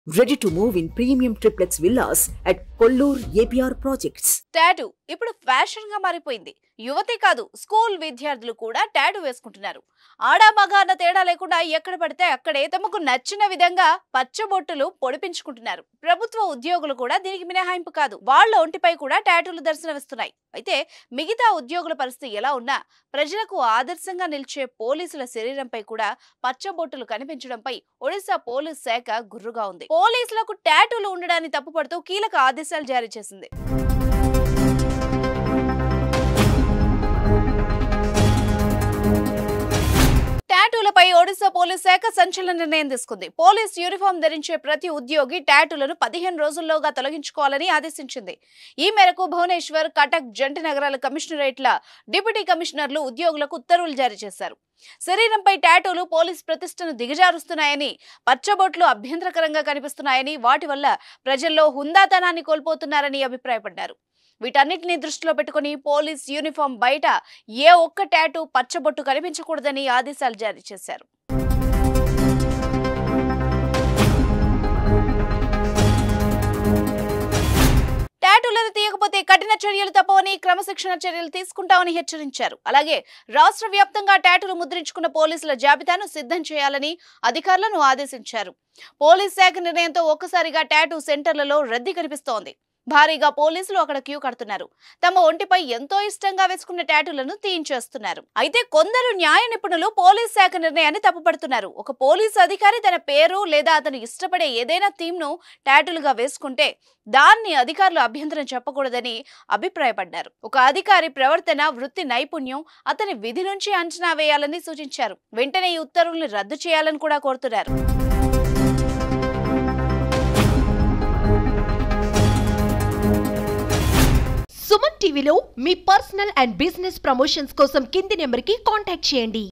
Ready to move in premium triplex villas at Kollur APR Projects. Tattoo ఇప్పుడు fashion గా మారిపోయింది యువతే కాదు school విద్యార్థులు కూడా టాటూ వేసుకుంటున్నారు ఆడా మగ అన్న తేడా లేకుండా ఎక్కడ పడితే అక్కడే తమకు నచ్చిన విధంగా పచ్చబొట్టులు పొడిపించుకుంటున్నారు ప్రభుత్వ ఉద్యోగులు కూడా దీనికి మినహాయింపు కాదు వాళ్ళ ఒంటిపై కూడా టాటూలు దర్శనమిస్తున్నాయి అయితే మిగతా ఉద్యోగుల పరిస్థితి ఎలా ఉన్నా ప్రజలకు ఆదర్శంగా నిలిచే పోలీసుల శరీరంపై కూడా పచ్చబొట్టులు కనిపించడంపై ఒడిశా పోలీస్ శాఖ గుర్రుగా ఉంది పోలీసులకు టాటూలు ఉండడాన్ని తప్పుపడుతూ కీలక ఆదేశాలు జారీ చేసింది టాటూలపై ఒడిశా పోలీస్ శాఖ సంచలన నిర్ణయం తీసుకుంది పోలీస్ యూనిఫామ్ ధరించే ప్రతి ఉద్యోగి టాటూలను పదిహేను రోజుల్లోగా తొలగించుకోవాలని ఆదేశించింది ఈ మేరకు భువనేశ్వర్ కటక్ జంట నగరాల కమిషనరేట్ల డిప్యూటీ కమిషనర్లు ఉద్యోగులకు ఉత్తర్వులు జారీ చేశారు శరీరంపై టాటూలు పోలీస్ ప్రతిష్టను దిగజారుస్తున్నాయని పచ్చబొట్లు అభ్యంతరకరంగా కనిపిస్తున్నాయని వాటి వల్ల ప్రజల్లో హుందాతనాన్ని కోల్పోతున్నారని అభిప్రాయపడ్డారు వీటన్నిటిని దృష్టిలో పెట్టుకుని పోలీస్ యూనిఫామ్ బయట ఏ ఒక్క టాటూ పచ్చబొట్టు కనిపించకూడదని ఆదేశాలు జారీ చేశారు టాటూలను తీయకపోతే కఠిన చర్యలు తప్పవని క్రమశిక్షణ చర్యలు తీసుకుంటామని హెచ్చరించారు అలాగే రాష్ట్ర వ్యాప్తంగా టాటూలు ముద్రించుకున్న పోలీసుల జాబితాను సిద్ధం చేయాలని అధికారులను ఆదేశించారు పోలీస్ శాఖ నిర్ణయంతో ఒక్కసారిగా టాటూ సెంటర్లలో రద్దీ కనిపిస్తోంది భారీగా పోలీసులు అక్కడ క్యూ కడుతున్నారు తమ ఒంటిపై ఎంతో ఇష్టంగా వేసుకున్న టాటూలను తీయించేస్తున్నారు అయితే కొందరు న్యాయ నిపుణులు పోలీస్ శాఖ నిర్ణయాన్ని తప్పుపడుతున్నారు ఒక పోలీసు అధికారి తన పేరు లేదా అతను ఇష్టపడే ఏదైనా థీమ్ ను టాటూలుగా వేసుకుంటే దాన్ని అధికారులు అభ్యంతరం చెప్పకూడదని అభిప్రాయపడ్డారు ఒక అధికారి ప్రవర్తన వృత్తి నైపుణ్యం అతని విధి నుంచి అంచనా వేయాలని సూచించారు వెంటనే ఈ ఉత్తర్వుల్ని రద్దు చేయాలని కూడా కోరుతున్నారు సుమన్ టీవీలో మీ పర్సనల్ అండ్ బిజినెస్ ప్రమోషన్స్ కోసం కింది నెంబర్కి కాంటాక్ట్ చేయండి